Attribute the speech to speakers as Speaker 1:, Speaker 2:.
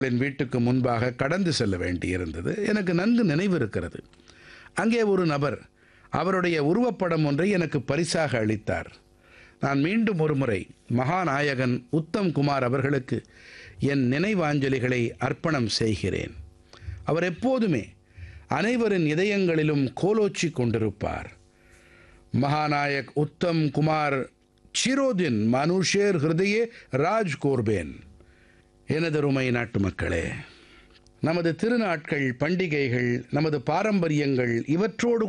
Speaker 1: என் வீட்டுக்கு முன்பாக கடந்து செல்ல வேண்டியிருந்தது எனக்கு நன்கு நினைவிருக்கிறது அங்கே ஒரு நபர் அவருடைய உருவப்படம் ஒன்றை எனக்கு பரிசாக அளித்தார் நான் மீண்டும் ஒரு முறை மகாநாயகன் உத்தம் குமார் அவர்களுக்கு என் நினைவாஞ்சலிகளை அர்ப்பணம் செய்கிறேன் அவர் எப்போதுமே அனைவரின் இதயங்களிலும் கோலோச்சி கொண்டிருப்பார் மகாநாயக் உத்தம் குமார் சிரோதின் மனுஷேர் ஹிருதயே ராஜ் கோர்பேன் எனதருமை நாட்டு மக்களே நமது திருநாட்கள் பண்டிகைகள் நமது பாரம்பரியங்கள் இவற்றோடு